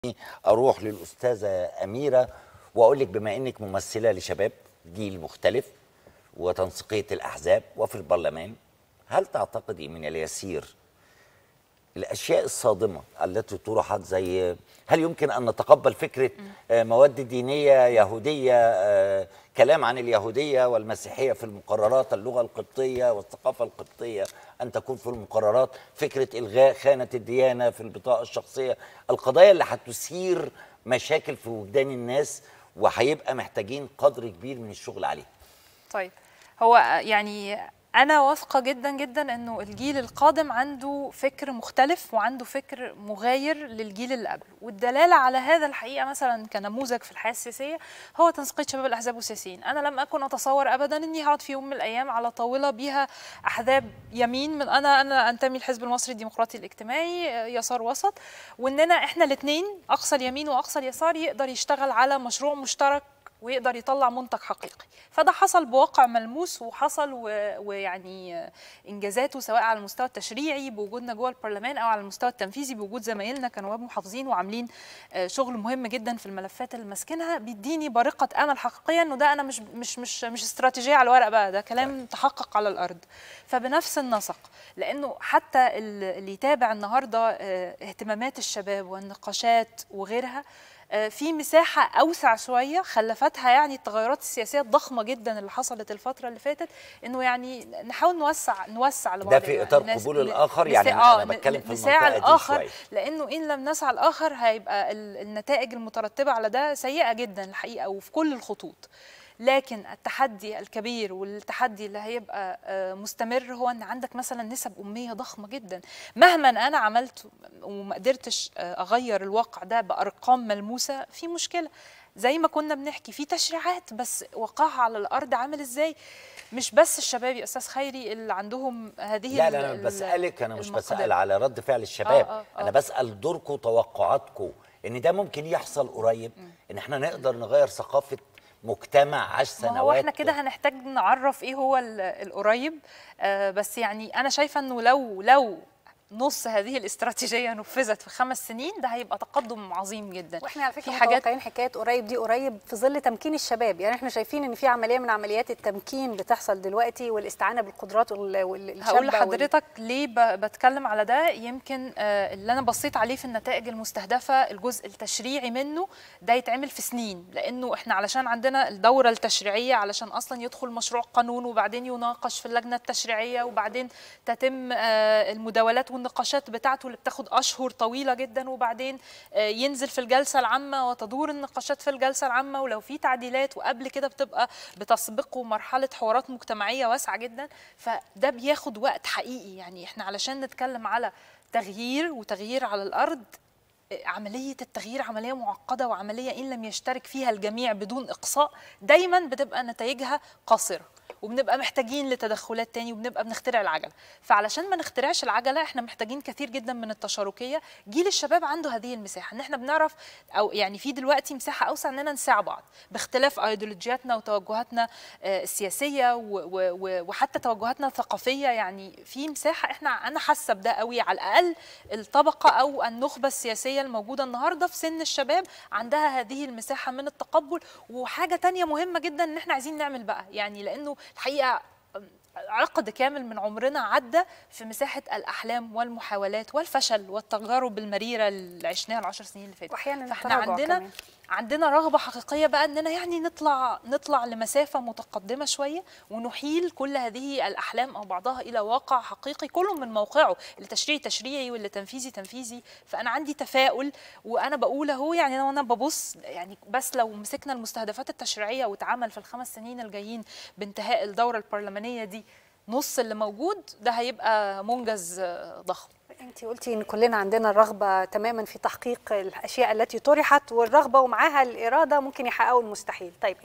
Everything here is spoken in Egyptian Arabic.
اروح للاستاذه اميره واقول لك بما انك ممثله لشباب جيل مختلف وتنسيقيه الاحزاب وفي البرلمان هل تعتقدي من اليسير الاشياء الصادمه التي طرحت زي هل يمكن ان نتقبل فكره آه، مواد دينيه يهوديه آه، كلام عن اليهوديه والمسيحيه في المقررات اللغه القبطيه والثقافه القبطيه ان تكون في المقررات فكره الغاء خانه الديانه في البطاقه الشخصيه القضايا اللي هتثير مشاكل في وجدان الناس وهيبقى محتاجين قدر كبير من الشغل عليها طيب هو يعني انا واثقه جدا جدا انه الجيل القادم عنده فكر مختلف وعنده فكر مغاير للجيل اللي قبله والدلاله على هذا الحقيقه مثلا كنموذج في الحياه السياسيه هو تنسيقيه شباب الاحزاب والسياسيين انا لم اكن اتصور ابدا اني هقعد في يوم من الايام على طاوله بيها احزاب يمين من انا انا انتمي للحزب المصري الديمقراطي الاجتماعي يسار وسط واننا احنا الاثنين اقصى اليمين واقصى اليسار يقدر يشتغل على مشروع مشترك ويقدر يطلع منتج حقيقي فده حصل بواقع ملموس وحصل و- ويعني انجازاته سواء على المستوى التشريعي بوجودنا جوه البرلمان او على المستوى التنفيذي بوجود زمايلنا كنواب محافظين وعاملين آه، شغل مهم جدا في الملفات اللي ماسكينها بيديني بارقه امل حقيقيه انه ده انا مش مش مش مش استراتيجيه على الورق بقى ده كلام تحقق على الارض فبنفس النسق لانه حتى ال- اللي يتابع النهارده آه، اهتمامات الشباب والنقاشات وغيرها آه، في مساحة أوسع شوية خلفتها يعني التغيرات السياسية الضخمة جدا اللي حصلت الفترة اللي فاتت إنه يعني نحاول نوسع نوسع لبعض ده في إطار قبول الآخر؟ يعني أنا بتكلم في نساعد المنطقة دي الآخر شوية. لأنه إن لم نسعى الآخر هيبقى ال- النتائج المترتبة على ده سيئة جدا الحقيقة وفي كل الخطوط لكن التحدي الكبير والتحدي اللي هيبقى آه، مستمر هو ان عندك مثلا نسب اميه ضخمه جدا مهما انا عملت وما قدرتش آه، اغير الواقع ده بارقام ملموسه في مشكله زي ما كنا بنحكي في تشريعات بس وقعها على الارض عامل ازاي مش بس الشباب يا استاذ خيري اللي عندهم هذه لا ال- لا انا ال- بسالك انا مش المقدرة. بسال على رد فعل الشباب آه، آه، آه. انا بسال دوركم توقعاتكم ان ده ممكن يحصل قريب ان احنا نقدر نغير ثقافه مجتمع عاش سنوات ما هو احنا كده هنحتاج نعرف ايه هو ال- القريب آه بس يعني انا شايفه انه لو لو نص هذه الاستراتيجيه نفذت في خمس سنين ده هيبقى تقدم عظيم جدا واحنا على فكره في حاجات متوقعين حكايه قريب دي قريب في ظل تمكين الشباب يعني احنا شايفين ان في عمليه من عمليات التمكين بتحصل دلوقتي والاستعانه بالقدرات وال- والشابه هقول وال- لحضرتك ليه ب- بتكلم على ده يمكن آه، اللي انا بصيت عليه في النتائج المستهدفه الجزء التشريعي منه ده يتعمل في سنين لانه احنا علشان عندنا الدوره التشريعيه علشان اصلا يدخل مشروع قانون وبعدين يناقش في اللجنه التشريعيه وبعدين تتم آه، المداولات والنقاشات بتاعته اللي بتاخد اشهر طويله جدا وبعدين آه، ينزل في الجلسه العامه وتدور النقاشات في الجلسه العامه ولو في تعديلات وقبل كده بتبقى بتسبقه مرحله حوارات مجتمعيه واسعه جدا فده بياخد وقت حقيقي يعني احنا علشان نتكلم على تغيير وتغيير على الارض عملية التغيير عملية معقدة وعملية إن لم يشترك فيها الجميع بدون إقصاء دايما بتبقى نتائجها قاصرة وبنبقى محتاجين لتدخلات تاني وبنبقى بنخترع العجلة فعلشان ما نخترعش العجلة احنا محتاجين كثير جدا من التشاركية جيل الشباب عنده هذه المساحة ان احنا بنعرف او يعني في دلوقتي مساحة اوسع اننا نساع بعض باختلاف ايديولوجياتنا وتوجهاتنا آه، السياسية و- و- و- وحتى توجهاتنا الثقافية يعني في مساحة احنا انا حاسة بده قوي على الاقل الطبقة او النخبة السياسية الموجودة النهاردة في سن الشباب عندها هذه المساحة من التقبل وحاجة تانية مهمة جدا ان احنا عايزين نعمل بقى يعني لانه الحقيقة عقد كامل من عمرنا عدى في مساحة الأحلام والمحاولات والفشل والتجارب المريرة اللي عشناها العشر سنين اللي فاتت واحيانا فاحنا التراجع عندنا كمان. عندنا رغبة حقيقية بقى اننا يعني نطلع نطلع لمسافة متقدمة شوية ونحيل كل هذه الأحلام أو بعضها إلى واقع حقيقي كله من موقعه اللي تشريعي تشريعي واللي تنفيذي تنفيذي فأنا عندي تفاؤل وأنا بقول أهو يعني أنا وأنا ببص يعني بس لو مسكنا المستهدفات التشريعية واتعمل في الخمس سنين الجايين بانتهاء الدورة البرلمانية دي نص اللي موجود ده هيبقى منجز آه، ضخم انت قلتي ان كلنا عندنا الرغبه تماما في تحقيق الاشياء التي طرحت والرغبه ومعاها الاراده ممكن يحققوا المستحيل طيب